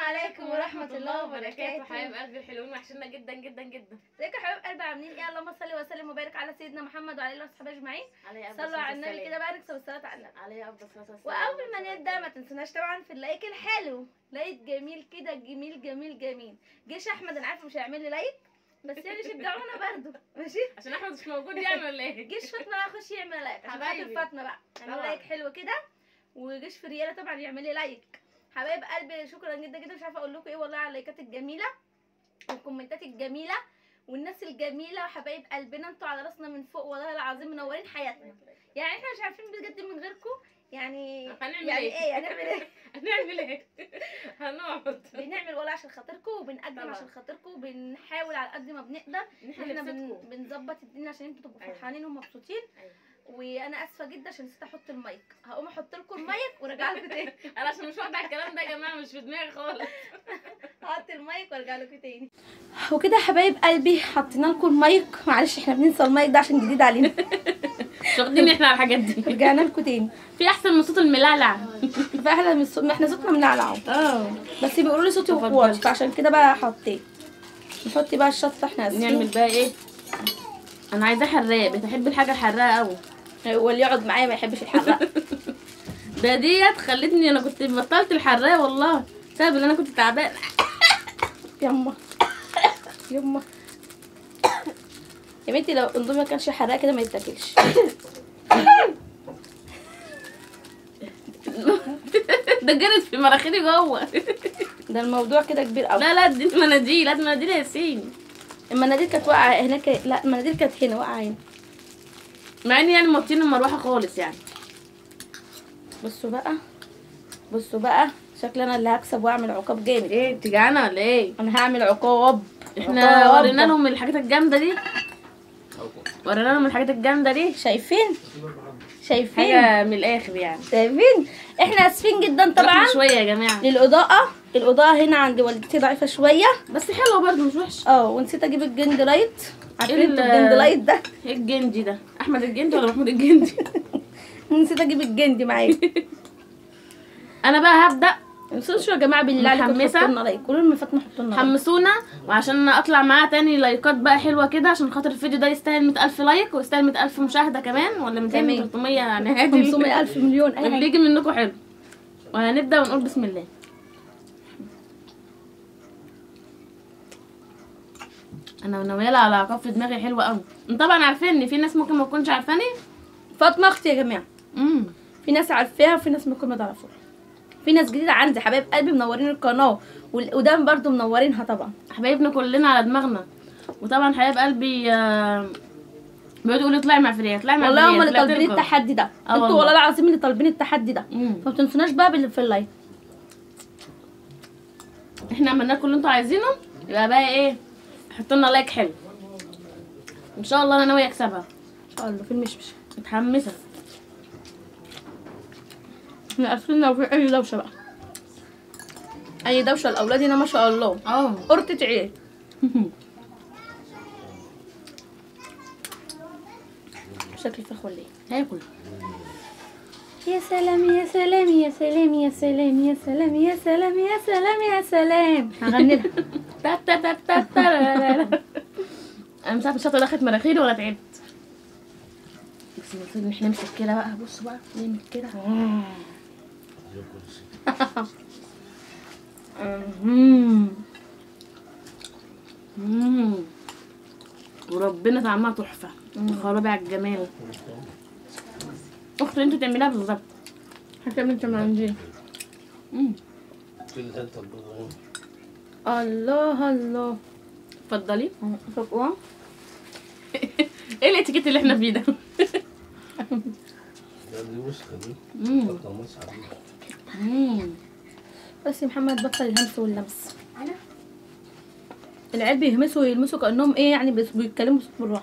عليكم ورحمة الله وبركاته حبايب قلبي الحلوين وحشنا جدا جدا جدا ازيكم يا حبايب قلبي عاملين ايه اللهم صل وسلم وبارك على سيدنا محمد وعلى اله وصحبه اجمعين عليه أفضل صلوا على الصلاة النبي كده بقى نكسب الصلاة على النبي عليه افضل الصلاه والسلام واول ما نبدا ما تنسوناش طبعا في اللايك الحلو لايك جميل كده جميل جميل جميل جيش احمد انا عارفه مش هيعمل لي لايك بس يعني شجعونا برضو ماشي عشان احمد مش موجود يعني ولا ايه جيش فاطمه بقى خش يعمل لايك عشان حبايبي. خاطر فاطمه بقى اعمل طبعا. لايك حلو كده وجيش فرياله طبعا يعمل لي لايك حبايب قلبي شكرا جدا جدا مش عارفه اقول لكم ايه والله على اللايكات الجميله والكومنتات الجميله والناس الجميله وحبايب قلبنا انتوا على راسنا من فوق والله العظيم منورين حياتنا يعني احنا مش عارفين بجد من غيركم يعني هنعمل يعني ايه؟ ايه هنعمل ايه هنعمل ايه هنقعد بنعمل والله عشان خاطركم وبنقدم طبعا. عشان خاطركم وبنحاول على قد ما بنقدر احنا احنا بن... نبسطكم بنظبط الدنيا عشان انتوا تبقوا أيوة. فرحانين ومبسوطين أيوة. وانا اسفه جدا عشان نسيت احط المايك هقوم احط لكم المايك وارجع لكم تاني انا عشان مش واخده على الكلام ده يا جماعه مش في دماغي خالص هحط المايك وارجع لكم تاني وكده يا حبايب قلبي حطينا لكم المايك معلش احنا بننسى المايك ده عشان جديد علينا مش واخدين احنا على الحاجات دي رجعنا لكم تاني في احسن من صوت الملعلع فاحنا من الصوت احنا صوتنا منعلع اه بس بيقولوا لي صوتي اتفضل. واطي فعشان كده بقى حطيت نحط بقى الشطه احنا نعمل اسفين بقى ايه انا عايزاه حراق بتحب الحاجه الحراقه قوي واللي يقعد معايا ما يحبش الحرق ده ديت خلتني انا كنت بطلت الحراق والله بسبب ان انا كنت تعبانه يما يما يا بنتي لو الاندومي ما كانش حراق كده ما يتاكلش ده جرت في مناخيري جوه ده الموضوع كده كبير قوي لا لا دي المناديل هات مناديل يا ياسين المناديل كانت واقعه هناك لا المناديل كانت هنا واقعه هنا مع اني يعني موطين المروحه خالص يعني بصوا بقى بصوا بقى شكلي انا اللي هكسب واعمل عقاب جامد ايه انت جعانه ولا ايه انا هعمل عقاب احنا عقاب. ورينا لهم الحاجات الجامده دي ورينا لهم الحاجات الجامده دي شايفين شايفين حاجه من الاخر يعني شايفين احنا اسفين جدا طبعا رحمة شويه يا جماعه للاضاءه الاضاءه هنا عند والدتي ضعيفه شويه بس حلوه برضه مش وحشه اه ونسيت اجيب الجند لايت عارفين ال- انتوا الجند لايت ده ايه الجندي ده احمد الجندي ولا محمود الجندي نسيت اجيب الجندي معايا انا بقى هبدا ما تنسوش يا جماعه بالله عليكم محمسة؟ تحطوا لنا لايك قولوا لنا فاطمه حطوا لنا لايك حمسونا وعشان اطلع معاه تاني لايكات بقى حلوه كده عشان خاطر الفيديو ده يستاهل 100000 لايك ويستاهل 100000 مشاهده كمان ولا 200 تمام. 300 يعني هادي 500 الف مليون اي اللي حاجه يجي منكم حلو وهنبدا ونقول بسم الله انا ونويلة على عقاب في دماغي حلوه قوي انتوا طبعا عارفين ان في ناس ممكن ما تكونش عارفاني فاطمه اختي يا جماعه امم في ناس عارفاها وفي ناس ممكن ما تعرفوها في ناس جديده عندي حبايب قلبي منورين القناه والقدام برضو منورينها طبعا حبايبنا كلنا على دماغنا وطبعا حبايب قلبي آه، بيقعدوا يقولوا اطلعي مع فريا اطلعي مع والله فريا هم اللي طلعت طالبين لكم. التحدي ده انتوا والله. والله العظيم اللي طالبين التحدي ده مم. فما تنسوناش بقى باللي في اللايك احنا عملنا كل اللي انتوا عايزينه يبقى بقى ايه حطوا لنا لايك حلو ان شاء الله انا ناويه اكسبها ان شاء الله في المشمش متحمسه احنا قافلين لو في اي دوشه بقى اي دوشه لاولادي هنا ما شاء الله اه قرطة عيال شكل الفراخ ولا ايه هاكل يا سلام يا سلام يا سلام يا سلام يا سلام يا سلام يا سلام يا سلام هغني لها تا تا تا تا تا لا لا لا. انا مش عارفه الشطه دخلت مناخيري ولا تعبت بس المفروض ان احنا نمسك كده بقى بصوا بقى نعمل كده مم. مم. وربنا طعمها تحفه خرابي على الجمال اختي انت تعمليها بالظبط هكمل انت من عندي مم. الله الله اتفضلي فوق ايه الاتيكيت اللي احنا فيه ده مم. مم. بس يا محمد بطل الهمس واللمس العيال بيهمسوا ويلمسوا كانهم ايه يعني بس- بيتكلموا بصوت بالراحه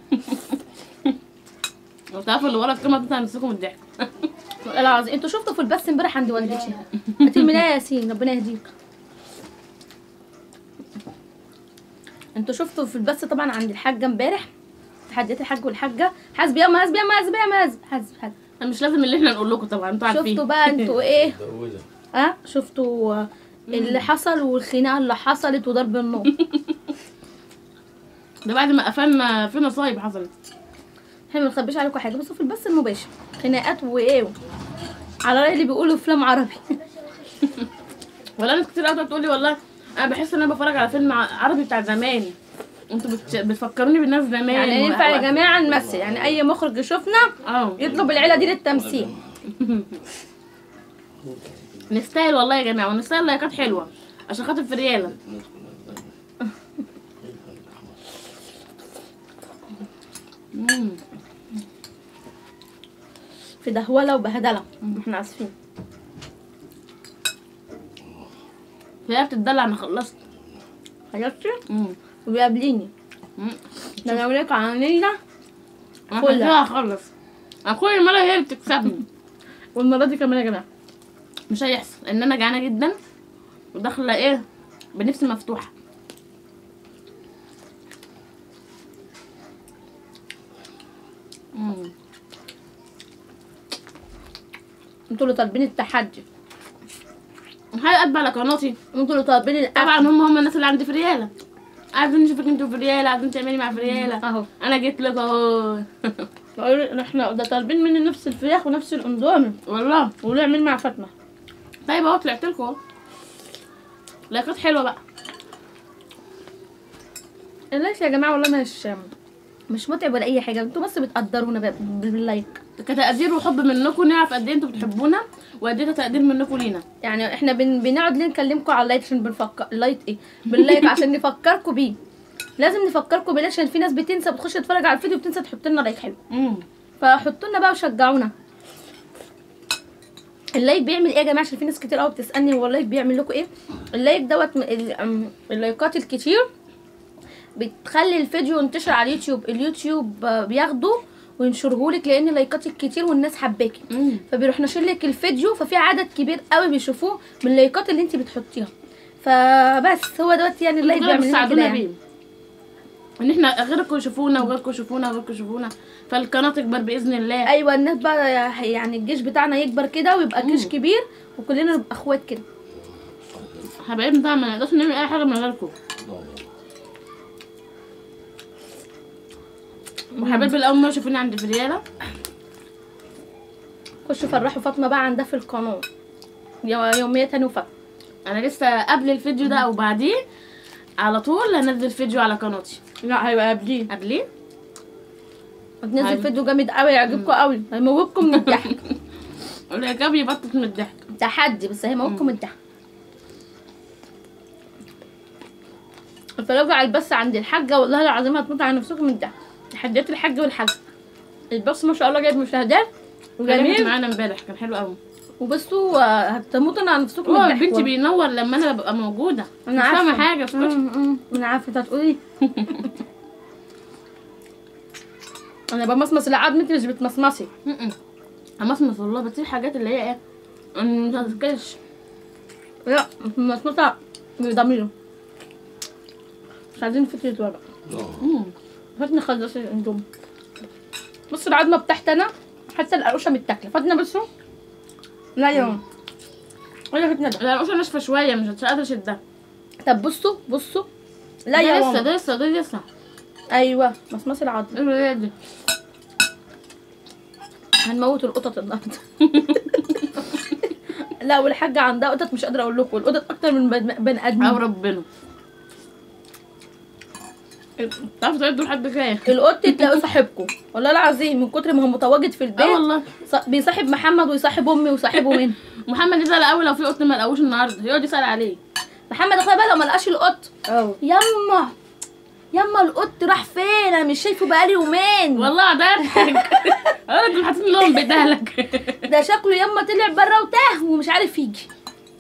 لو تعرفوا اللي ورا الكاميرا دي هنمسكوا من الضحك والله العظيم انتوا شفتوا في البث امبارح عند والدتي هترمي لها ياسين ربنا يهديك انتوا شفتوا في البث طبعا عند الحاجه امبارح تحديات الحاج والحاجه حسبي يا حسبي يا حسبي يا حسبي حسبي حسبي مش لازم اللي احنا نقول لكم طبعا انتوا عارفين شفتوا بقى انتوا ايه متجوزة اه شفتوا اللي حصل والخناقه اللي حصلت وضرب النار ده بعد ما قفلنا في مصايب حصلت احنا ما بنخبيش عليكم حاجه بس في البث المباشر خناقات وايه على رأي اللي بيقولوا افلام عربي ولا ناس كتير قوي تقول لي والله انا بحس ان انا بتفرج على فيلم ع- عربي بتاع زمان انتوا بت... بتفكروني بالناس زمان يعني و- ينفع يا و- جماعه نمثل يعني اي مخرج يشوفنا اه يطلب العيله دي للتمثيل نستاهل والله يا جماعه ونستاهل لايكات حلوه عشان خاطر في رياله مم. في دهوله وبهدله احنا اسفين هي بتدلع انا خلصت خلصتي مم. وبيقابليني مم. ده انا اقول لك عنينا انا كلها. كده هخلص انا كل مره هي اللي بتكسبني والمره دي كمان يا جماعه مش هيحصل ان انا جعانه جدا وداخله ايه بنفسي مفتوحه مم. انتوا اللي طالبين التحدي هاي اتبع على قناتي انتوا اللي طالبين الاكل طبعا هم هم الناس اللي عندي في رياله عايزين نشوفك انتوا في رياله عايزين تعملي مع في رياله اهو انا جيت لك اهو قالوا احنا ده طالبين مني نفس الفراخ ونفس الاندومي والله ونعمل مع فاطمه طيب اهو طلعت لكم اهو لايكات حلوه بقى ليش يا جماعه والله مش مش متعب ولا اي حاجه انتوا بس بتقدرونا ب- باللايك كتقدير وحب منكم نعرف قد ايه انتوا بتحبونا وقد ايه تقدير منكم لينا يعني احنا بن... بنقعد ليه نكلمكم على اللايك عشان بنفكر اللايك ايه باللايك عشان نفكركم بيه لازم نفكركم بيه عشان في ناس بتنسى بتخش تتفرج على الفيديو بتنسى تحط لنا لايك حلو امم فحطوا لنا بقى وشجعونا اللايك بيعمل ايه يا جماعه عشان في ناس كتير قوي بتسالني هو اللايك بيعمل لكم ايه اللايك دوت م- ال- أم، اللايكات الكتير بتخلي الفيديو ينتشر على اليوتيوب اليوتيوب آه، بياخده وينشرهولك لان لايكاتك كتير والناس حباكي امم فبيروح ناشر لك الفيديو ففي عدد كبير قوي بيشوفوه من اللايكات اللي انت بتحطيها فبس هو دوت يعني اللايك كده بيعمل لنا كده بتساعدونا يعني. بيه ان احنا غيركم يشوفونا وغيركم يشوفونا وغيركم يشوفونا فالقناه تكبر باذن الله ايوه الناس بقى يعني الجيش بتاعنا يكبر كده ويبقى جيش مم. كبير وكلنا نبقى اخوات كده حبايبنا طبعا ما نقدرش نعمل اي حاجه من غيركم وحبايبي اللي اول مره يشوفوني عند فرياله خشوا فرحوا فاطمه بقى عندها في القناه يو- يومية وفاطمه انا لسه قبل الفيديو ده او بعديه على طول هنزل فيديو على قناتي لا هيبقى قبليه قبليه هتنزل أيوة. فيديو جامد قوي يعجبكم قوي هيموتكم من الضحك الرجاب يبطط من الضحك تحدي بس هيموتكم من الضحك اتفرجوا على البث عند الحاجه والله العظيم هتموتوا على نفسكم من الضحك تحديات الحاج والحاج البث ما شاء الله جايب مشاهدات جميل وجميل معانا امبارح كان حلو قوي وبصوا آه، هتموتوا على نفسكم من هو الضحك بنتي والله. بينور لما انا ببقى موجوده انا مش فاهمه عارفه حاجه اسكتي أمم، أمم، انا عارفه انت هتقولي انا بمصمص العظم انت مش بتمصمصي م-م. امصمص والله بس في حاجات اللي هي ايه ما تذكرش لا مصمصه بضميره مش عايزين فكرة ورق هات نخلص الاندومي بص العظمه بتاعتي انا حتى القرقوشه متاكله فاتنا بصوا لا يا ماما ولا فتنا ده لا القشره ناشفه شويه مش قادره اشدها طب بصوا بصوا لا يا ده لسه ماما ده لسه ده لسه ايوه مصمص العظم ايه الولاد دي هنموت القطط النهارده لا والحاجه عندها قطط مش قادره اقول لكم القطط اكتر من بن- بني او ادمين ربنا تعرفوا تعدوا لحد كام القط تلاقوا صاحبكم والله العظيم من كتر ما هو متواجد في اه البيت والله ص- بيصاحب محمد ويصاحب امي ويصاحبه منه محمد يسال اول لو في قط ما لقوش النهارده يقعد يسال عليه محمد اخويا بقى لو ما لقاش القط اه يما يما القط راح فين انا مش شايفه بقالي يومين والله ده انا كنت حاطين لهم بيدهلك ده شكله يما طلع بره وتاه ومش عارف يجي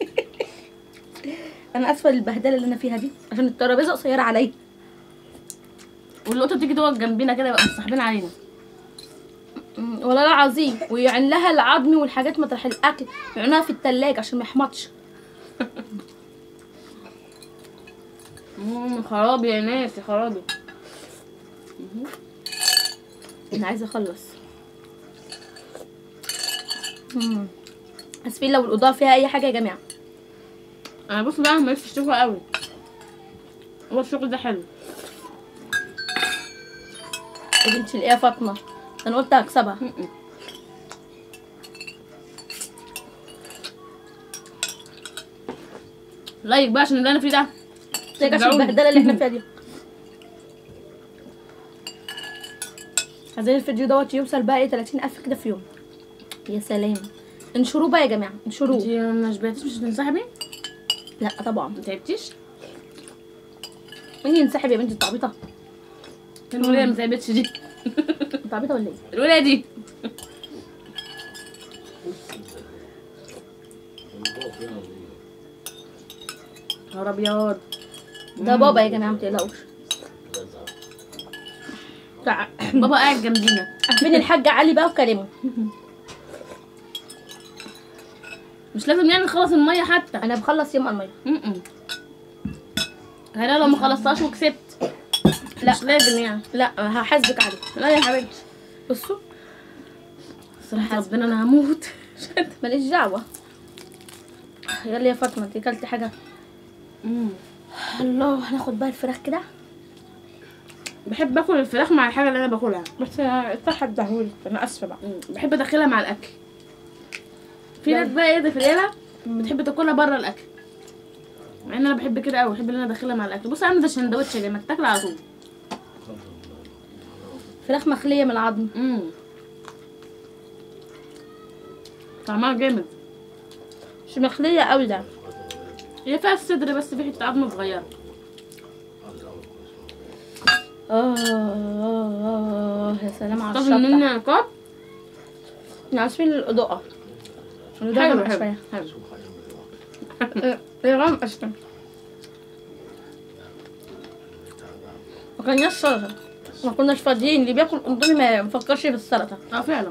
انا اسفه للبهدله اللي انا فيها دي عشان الترابيزه قصيره عليا والقطه تيجي تقعد جنبنا كده يبقى مصاحبين علينا أمم، والله العظيم ويعن لها العظم والحاجات مطرح الاكل يعناها في التلاجة عشان ما يحمطش مم، خرابي يا ناس يا خرابي انا عايزه اخلص أمم. اسفين لو الاضاءه فيها اي حاجه يا جماعه انا بص بقى ماليش في الشغل قوي هو الشغل ده حلو يا بنتي الايه يا فاطمه انا قلت هكسبها م-م. لايك بقى عشان اللي انا فيه ده تيجي عشان شجعوني. البهدله اللي احنا فيها دي عايزين الفيديو دوت يوصل بقى ايه 30000 كده في يوم يا سلام انشروه بقى يا جماعه انشروه انتي ما شبعتيش مش هتنسحبي؟ لا طبعا ما تعبتيش؟ مين ينسحب يا بنتي انت عبيطه الولايه ما تعبتش دي انت عبيطه ولا ايه الولايه دي نهار ابيض ده بابا يا جماعه ما تقلقوش تع- بابا قاعد جنبينا عارفين الحاج علي بقى وكريمه مش لازم يعني نخلص الميه حتى انا بخلص يوم الميه م-م. انا لو ما خلصتهاش وكسبت لا. مش لازم يعني لا هحاسبك عليه لا يا حبيبتي بصوا صراحة ربنا انا هموت ماليش دعوه يلا يا فاطمه انت اكلتي حاجه مم. الله هناخد بقى الفراخ كده بحب اكل الفراخ مع الحاجه اللي انا باكلها بس الفرحه ادهولي انا اسفه بقى مم. بحب ادخلها مع الاكل في لا. ناس بقى ايه ده في العيله بتحب تاكلها بره الاكل مع ان انا بحب كده قوي بحب ان انا ادخلها مع الاكل بص عامله زي السندوتش اللي ما تاكل على طول فراخ مخليه من العظم امم طعمها جامد مش مخليه قوي ده هي فيها الصدر بس في حته عظمه صغيره اه آه، يا سلام على طب الشطه مننا عقاب احنا عارفين الاضاءه الاضاءه حلو غامقة حلو شويه حلو إيه، هي غامقه اصلا ما كناش سلطه ما كناش فاضيين اللي بياكل اندومي ما مفكرش في السلطه اه فعلا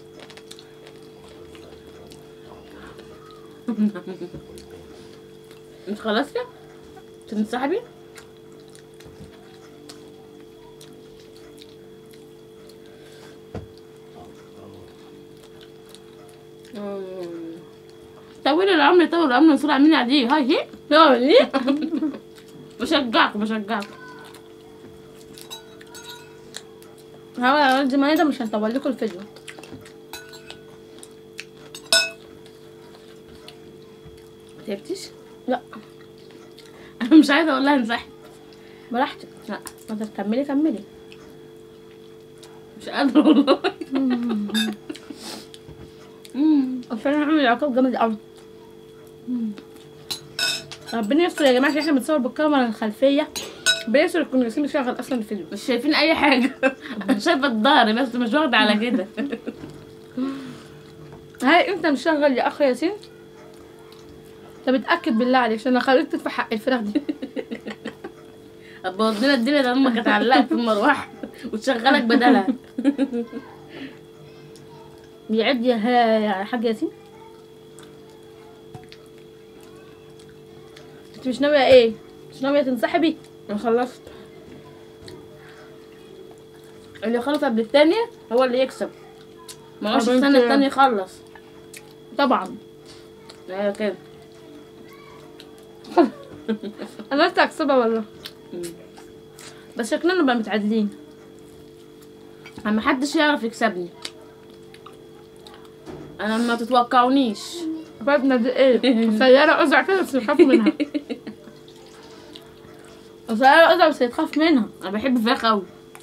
انت خلصتي؟ تنسحبي؟ طولي العمر طول العمر نصور عاملين عليه هاي هي لا ليه بشجعكم بشجعكم هو الزمان ده مش هنطول لكم الفيديو تعبتيش؟ لا انا مش عايزه اقول لها انسحب براحتك لا ما تكملي كملي مش قادره والله مم. عشان اعمل عقاب جامد قوي ربنا يستر يا جماعه عشان احنا بنصور بالكاميرا الخلفيه ربنا يستر يكون ياسين مشغل اصلا الفيديو مش شايفين اي حاجه انا شايفه الظهر بس مش واخده على كده هاي انت مشغل يا اخ ياسين انت متاكد بالله عليك عشان انا خليك تدفع حق الفراخ دي هتبوظ لنا الدنيا ده امك هتعلقك في المروحه وتشغلك بدلها بيعد يا ها يا حاج ياسين انت مش ناويه ايه مش ناويه تنسحبي انا خلصت اللي يخلص قبل التاني هو اللي يكسب ما هوش طب انت- السنه التانية يخلص طبعا ايوه كده انا قلت اكسبها والله مم. بس شكلنا نبقى متعادلين اما حدش يعرف يكسبني انا ما تتوقعونيش فاتنا دي ايه سيارة قزع كده بس يخاف منها سيارة قزع بس يتخاف منها انا بحب الفراخ قوي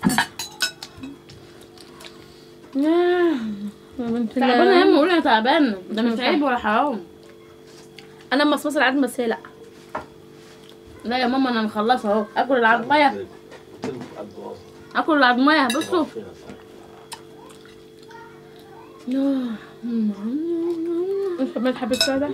ياه، يا بنت تعبانه الله. يا اما اقول انا تعبانه ده مش مش عيب ولا حرام انا مصمصة العدم بس هي لا لا يا ماما انا مخلصه اهو اكل العضميه اكل العضميه بصوا انت ما تحب السادة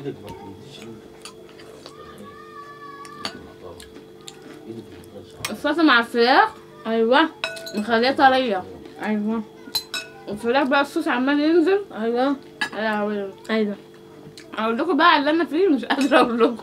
الصلصه مع الفراخ ايوه مخليها طريه ايوه الفراخ بقى الصوص عمال ينزل ايوه يا لهوي ايوه اقول لكم بقى على اللي انا فيه مش قادره اقول لكم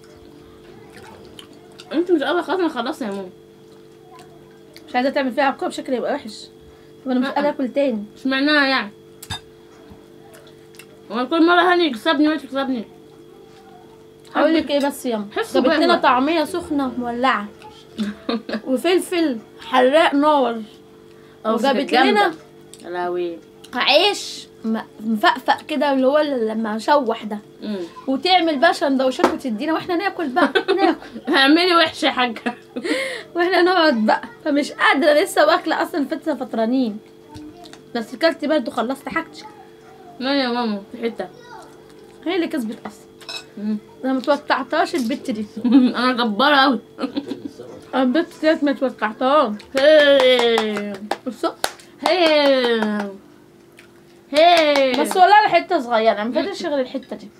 انت مش قادره خلاص انا خلصت يا ماما مش عايزة تعمل فيها عقاب شكلي يبقى وحش طب انا مش لا. قادرة اكل تاني مش معناها يعني هو كل مره هاني يكسبني وهي تكسبني هقول لك ايه بس ياما حسوا جابت لنا بينا. طعميه سخنه مولعه وفلفل حراق نار أو وجابت جامدة. لنا يا لهوي عيش م- مفقفق كده اللي هو اللي لما شوح ده مم. وتعمل بقى سندوتشات وتدينا واحنا ناكل بقى ناكل اعملي وحشه يا حاجه واحنا نقعد بقى فمش قادره لسه واكله اصلا فتره فطرانين بس كلت برضه خلصت حاجتي لا يا ماما في حته هي اللي كسبت اصلا مم. انا متوقعتهاش البت دي انا جباره قوي البت ديت ما توقعتهاش هي بص هي هي بس والله الحته صغيره ما فاتش غير الحته دي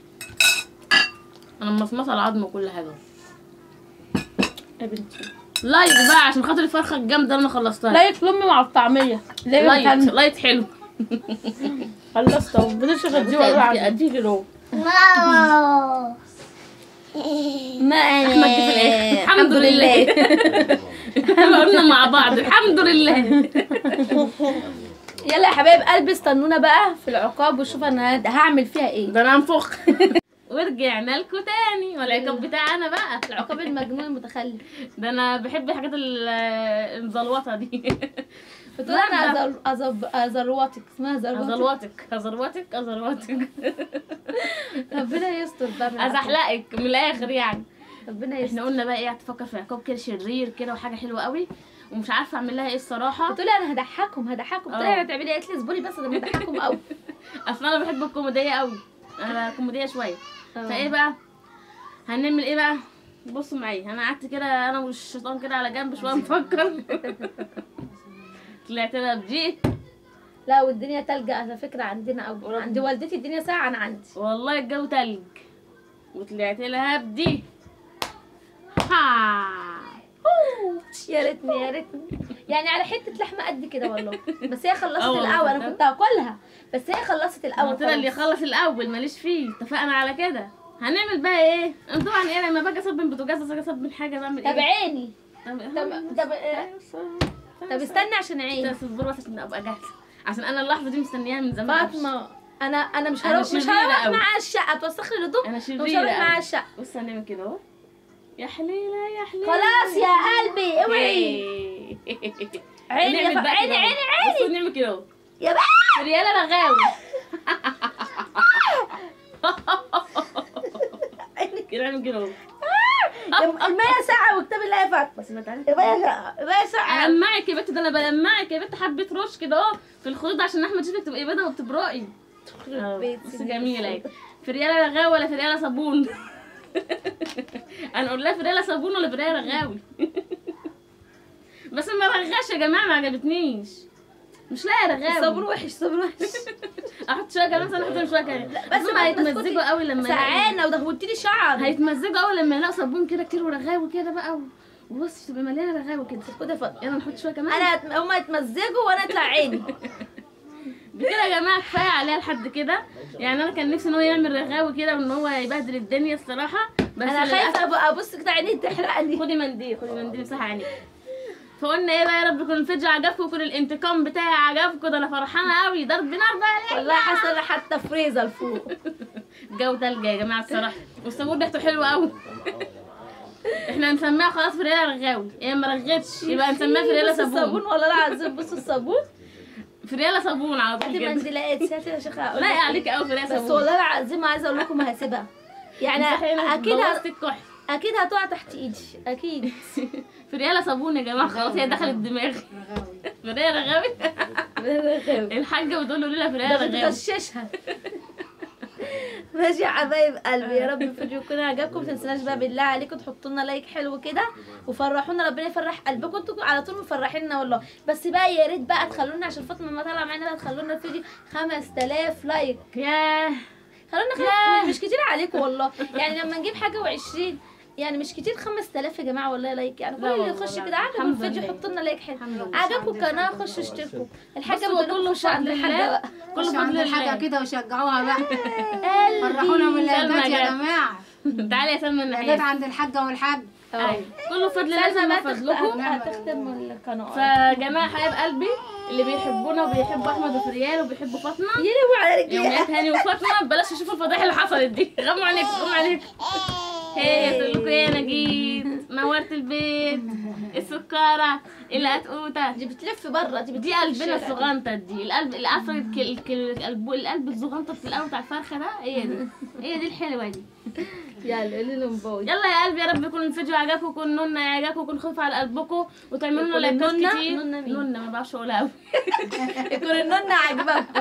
انا مصمصه العظم وكل حاجه يا بنتي لايك بقى عشان خاطر الفرخه الجامده اللي انا خلصتها لايك لامي مع الطعميه ليه لايت بتهني؟ لايت حلو خلصت اهو ما فاتش غير دي والله العظيم. اديك رو ما احمد جه في الاخر الحمد لله احنا قلنا مع بعض الحمد لله يلا يا حبايب قلبي استنونا بقى في العقاب وشوف انا هعمل فيها ايه ده انا هنفخ ورجعنا لكم تاني والعقاب بتاعنا بقى العقاب المجنون المتخلف ده انا بحب الحاجات ال- المزلوطه دي بتقول انا أزر- أزر- ازرواتك اسمها ازرواتك ازلوطك ازلوطك ازلوطك ربنا يستر بقى من العقاب. ازحلقك من الاخر يعني ربنا يستر احنا قلنا بقى ايه هتفكر في عقاب كده شرير كده وحاجه حلوه قوي ومش عارفه اعمل لها ايه الصراحه بتقولي انا هضحكهم هضحكم قلت اه. لها هتعملي ايه قالت لي اصبري بس ده انا هضحكهم قوي اصل انا بحب الكوميديه قوي انا كوميديه شويه اه. فايه بقى هنعمل ايه بقى بصوا معايا انا قعدت كده انا والشيطان كده على جنب شويه نفكر طلعت لها بدي لا والدنيا تلج على فكره عندنا قوي عند والدتي الدنيا ساعه عن عندي والله الجو تلج وطلعت لها بدي ها يا ريتني يا ريتني يعني على حته لحمه قد كده والله بس هي خلصت اه والله الاول انا تصدق. كنت هاكلها بس هي خلصت الاول قلت لها اللي خلاص. يخلص الاول ماليش فيه اتفقنا على كده هنعمل بقى ايه أنا طبعا ايه لما باجي اصب بوتاجاز اجي اصب حاجه بعمل طب ايه عيني طب طب طب طب استني عشان عيني اصبر بس عشان ابقى جاهزه عشان انا اللحظه دي مستنياها من زمان فاطمه انا انا مش أنا هروح مش شريرة هروح أوي. معاها الشقه توسخ لي الهدوم انا مش شريره هروح معاها أوي. الشقه بص هنعمل كده اهو يا حليله يا حليله خلاص يا قلبي اوعي إيه. عيني يا نعمل ف- بقى عيني كده عيني أهو. عيني بصوا نعمل كده اهو يا بقى رياله رغاوي كده نعمل كده اهو المية ساعة وكتاب الله يا فاطمة بس ما تعالي المية ساعة المية ساعة ألمعك يا بنت ده انا بلمعك يا بنت حبه رش كده اهو في الخدود عشان احمد شوفك تبقي بيضه وبتبرقي اه، بيت بس سنين جميله اهي الصوت. في رياله رغاوي ولا في رياله صابون هنقول لها في رياله صابون ولا في رياله رغاوي بس ما رغاش يا جماعه ما عجبتنيش مش لاقيه رغاوي صابون وحش صابون وحش احط شويه كمان انا احط شويه كمان بس بس ما ما تسكتي. هيتمزجوا قوي لما يلاقوا- سعانة ودهولتي لي شعر هيتمزجوا قوي لما يلاقوا صابون كده كتير ورغاوي كده بقى و- وبص تبقى مليانه رغاوي كده خد يا فاطمة يلا نحط شويه كمان انا هت- هما يتمزجوا وانا اطلع عيني بكده يا جماعه كفايه عليها لحد كده يعني انا كان نفسي ان هو يعمل رغاوي كده وان هو يبهدل الدنيا الصراحه بس انا للأسف- خايفة ابقى ابص كده عيني تحرقني خدي منديل خدي منديل امسحي عينيك فقلنا ايه بقى يا رب يكون الفيديو عجبكم ويكون الانتقام بتاعي عجبكم ده انا فرحانه قوي ضرب نار بقى ليه؟ والله حاسة انا حتى فريزر فوق الجو تلج يا جماعه الصراحه والصابون ريحته حلوه قوي احنا هنسميها خلاص فرياله رغاوي هي ما رغتش يبقى هنسميها فرياله بص الصابون صابون والله العظيم بص الصابون فرياله صابون على طول هاتي كده منديلات هاتي يا شيخة أقول لا لك عليك إيه. قوي فرياله بس صابون والله العظيم عايزة اقول لكم هسيبها يعني اكيد ه- بوظت الكحل اكيد هتقع تحت ايدي اكيد فرياله صابون يا جماعه خلاص هي دخلت دماغي فرياله رغاوي الحاجه بتقول له ليلى فرياله ده رغاوي بتغششها ماشي يا حبايب قلبي يا رب الفيديو يكون عجبكم متنسوناش بقى بالله عليكم تحطوا لنا لايك حلو كده وفرحونا ربنا يفرح قلبكم انتوا على طول مفرحيننا والله بس بقى يا ريت بقى تخلونا عشان فاطمه ما طالعه معانا بقى تخلونا الفيديو 5000 لايك ياه خلونا ياه. خمس مش كتير عليكم والله يعني لما نجيب حاجه و20 يعني مش كتير 5000 يا جماعه والله لايك يعني كل لا اللي والله يخش لا. كده عجبه الحمد الفيديو لله. حطوا لنا لايك حلو الحمد لله. عجبكم القناه خشوا اشتركوا الحاجه بصوا، بتقول كله لكم خشوا عند بفضل الحاجه الله. بقى كله خشوا عند بفضل الحاجة الله كده وشجعوها بقى قلبي. فرحونا سلمى بالعيادات يا جت. جماعة تعالي يا سلمى العيادات النحيف عند الحاجة والحاج اه أيوة. كله بفضل الله سلمى ثم بقى فضلكم تختم هتختم القناه فجماعة حبايب قلبي اللي بيحبونا وبيحبوا احمد وفريال وبيحبوا فاطمه يا لهوي على يوميات رجليها هاني وفاطمه بلاش تشوفوا الفضايح اللي حصلت دي غموا عليك غموا عليك هي تقول لكم ايه انا جيت نورت البيت السكره القطقوطه دي بتلف بره دي دي بتلف قلبنا الشارع. الصغنطه دي القلب اللي عارفه الك- الك- القلب القلب الصغنطه في الاول بتاع الفرخه ده هي دي هي دي الحلوه دي يلا قولي لهم باي يلا يا قلبي يا رب يكون الفيديو عجبكم يكون نونا عجبكم يكون خفيف على قلبكم وتعملوا لنا يكون لايكات النونة- كتير نونة مين؟ نونا ما بعرفش اقولها قوي يكون النونة عاجباكم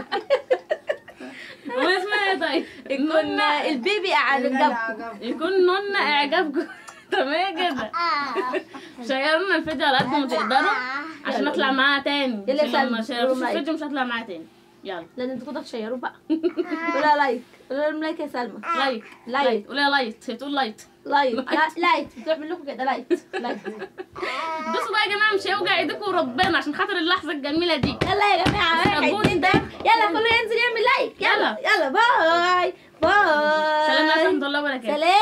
واسمها ايه طيب يكون نونا البيبي عجبكم يكون نونا اعجابكم تمام كده شيروا لنا الفيديو على قد ما تقدروا عشان يلا. اطلع معاها تاني يلا عشان لما سلمى. شيروش قولوا لايك. الفيديو مش هطلع معاها تاني يلا لان انتوا كده تشيروه بقى قولها لايك قولها لهم لايك يا سلمى لايت لايك. قولي يا لايت هي تقول لايت لايك لا لايك بتعمل لكم كده لايك لايك بصوا بقى يا جماعه مش هيوجع ايديكم وربنا عشان خاطر اللحظه الجميله دي يلا يا جماعه الصابون عايزين ده. ده يلا كله ينزل يعمل لايك يلا يلا. يلا باي باي سلام عليكم ورحمه الله وبركاته سلام